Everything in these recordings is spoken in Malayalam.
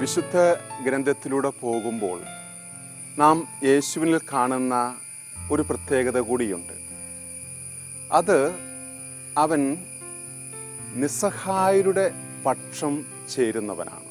വിശുദ്ധ ഗ്രന്ഥത്തിലൂടെ പോകുമ്പോൾ നാം യേശുവിനിൽ കാണുന്ന ഒരു പ്രത്യേകത കൂടിയുണ്ട് അത് അവൻ നിസ്സഹായരുടെ പക്ഷം ചേരുന്നവനാണ്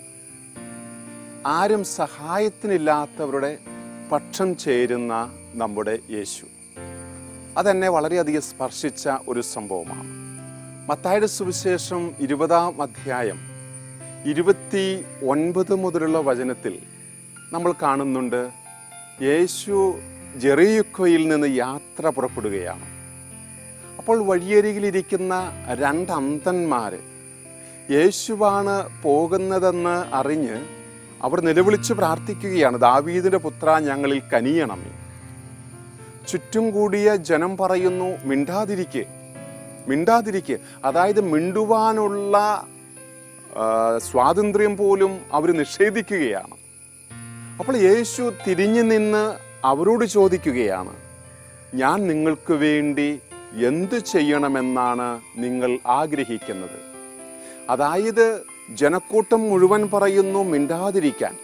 ആരും സഹായത്തിനില്ലാത്തവരുടെ പക്ഷം ചേരുന്ന നമ്മുടെ യേശു അതെന്നെ വളരെയധികം സ്പർശിച്ച ഒരു സംഭവമാണ് മത്തായുടെ സുവിശേഷം ഇരുപതാം അധ്യായം ഇരുപത്തി ഒൻപത് മുതലുള്ള വചനത്തിൽ നമ്മൾ കാണുന്നുണ്ട് യേശു ജെറിയുക്കോയിൽ നിന്ന് യാത്ര പുറപ്പെടുകയാണ് അപ്പോൾ വഴിയരികിലിരിക്കുന്ന രണ്ട് അന്തന്മാർ യേശുവാണ് പോകുന്നതെന്ന് അറിഞ്ഞ് അവർ നിലവിളിച്ച് പ്രാർത്ഥിക്കുകയാണ് ദാവീദിന്റെ പുത്ര ഞങ്ങളിൽ കനിയണമേ ചുറ്റും കൂടിയ ജനം പറയുന്നു മിണ്ടാതിരിക്കെ മിണ്ടാതിരിക്കെ അതായത് മിണ്ടുവാനുള്ള ആ, സ്വാതന്ത്ര്യം പോലും അവർ നിഷേധിക്കുകയാണ് അപ്പോൾ യേശു തിരിഞ്ഞു നിന്ന് അവരോട് ചോദിക്കുകയാണ് ഞാൻ നിങ്ങൾക്ക് വേണ്ടി എന്തു ചെയ്യണമെന്നാണ് നിങ്ങൾ ആഗ്രഹിക്കുന്നത് അതായത് ജനക്കൂട്ടം മുഴുവൻ പറയുന്നു മിണ്ടാതിരിക്കാൻ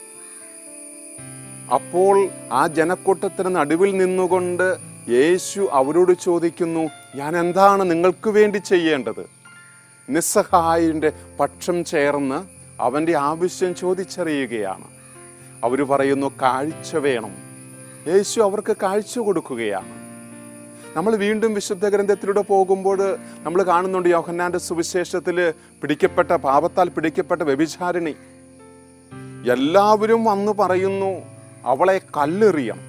അപ്പോൾ ആ ജനക്കൂട്ടത്തിന് നടുവിൽ നിന്നുകൊണ്ട് യേശു അവരോട് ചോദിക്കുന്നു ഞാൻ എന്താണ് നിങ്ങൾക്ക് വേണ്ടി ചെയ്യേണ്ടത് നിസ്സഹായന്റെ പക്ഷം ചേർന്ന് അവൻ്റെ ആവശ്യം ചോദിച്ചറിയുകയാണ് അവർ പറയുന്നു കാഴ്ച വേണം യേശു അവർക്ക് കാഴ്ച കൊടുക്കുകയാണ് നമ്മൾ വീണ്ടും വിശുദ്ധ ഗ്രന്ഥത്തിലൂടെ പോകുമ്പോൾ നമ്മൾ കാണുന്നുണ്ട് യോഹന്നാന്റെ സുവിശേഷത്തിൽ പിടിക്കപ്പെട്ട പാപത്താൽ പിടിക്കപ്പെട്ട വ്യഭിചാരിണി എല്ലാവരും വന്ന് പറയുന്നു അവളെ കല്ലെറിയണം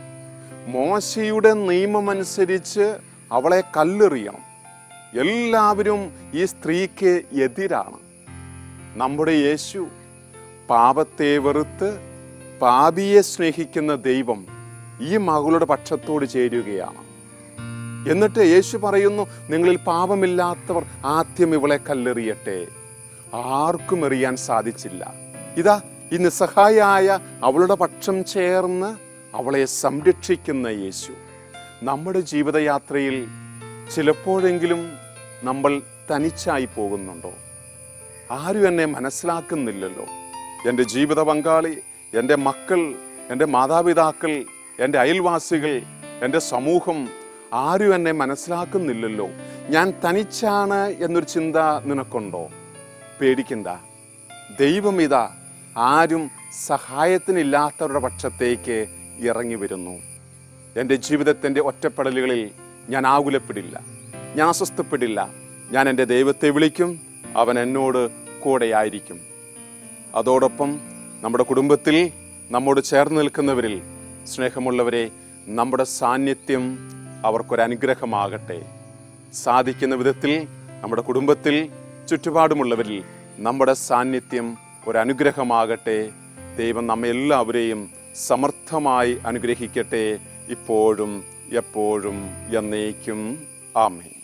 മോശയുടെ നിയമമനുസരിച്ച് അവളെ കല്ലെറിയണം എല്ലാവരും ഈ സ്ത്രീക്ക് എതിരാണ് നമ്മുടെ യേശു പാപത്തെ വെറുത്ത് പാപിയെ സ്നേഹിക്കുന്ന ദൈവം ഈ മകളുടെ പക്ഷത്തോട് ചേരുകയാണ് എന്നിട്ട് യേശു പറയുന്നു നിങ്ങളിൽ പാപമില്ലാത്തവർ ആദ്യം ഇവളെ കല്ലെറിയട്ടെ ആർക്കും എറിയാൻ സാധിച്ചില്ല ഇതാ ഈ നിസ്സഹായായ അവളുടെ പക്ഷം ചേർന്ന് അവളെ സംരക്ഷിക്കുന്ന യേശു നമ്മുടെ ജീവിതയാത്രയിൽ ചിലപ്പോഴെങ്കിലും നമ്മൾ തനിച്ചായി പോകുന്നുണ്ടോ ആരും എന്നെ മനസ്സിലാക്കുന്നില്ലല്ലോ എൻ്റെ ജീവിത പങ്കാളി എൻ്റെ മക്കൾ എൻ്റെ മാതാപിതാക്കൾ എൻ്റെ അയൽവാസികൾ എൻ്റെ സമൂഹം ആരും എന്നെ മനസ്സിലാക്കുന്നില്ലല്ലോ ഞാൻ തനിച്ചാണ് എന്നൊരു ചിന്ത നിനക്കുണ്ടോ പേടിക്കണ്ട ദൈവം ഇതാ ആരും സഹായത്തിനില്ലാത്തവരുടെ പക്ഷത്തേക്ക് ഇറങ്ങി വരുന്നു എൻ്റെ ജീവിതത്തിൻ്റെ ഒറ്റപ്പെടലുകളിൽ ഞാൻ ആകുലപ്പെടില്ല ഞാൻ അസ്വസ്ഥപ്പെടില്ല ഞാൻ എൻ്റെ ദൈവത്തെ വിളിക്കും അവൻ എന്നോട് കൂടെയായിരിക്കും അതോടൊപ്പം നമ്മുടെ കുടുംബത്തിൽ നമ്മോട് ചേർന്ന് നിൽക്കുന്നവരിൽ സ്നേഹമുള്ളവരെ നമ്മുടെ സാന്നിധ്യം അവർക്കൊരനുഗ്രഹമാകട്ടെ സാധിക്കുന്ന വിധത്തിൽ നമ്മുടെ കുടുംബത്തിൽ ചുറ്റുപാടുമുള്ളവരിൽ നമ്മുടെ സാന്നിധ്യം ഒരനുഗ്രഹമാകട്ടെ ദൈവം നമ്മെ എല്ലാവരെയും സമർത്ഥമായി അനുഗ്രഹിക്കട്ടെ ഇപ്പോഴും എപ്പോഴും എന്നേക്കും ആമേൻ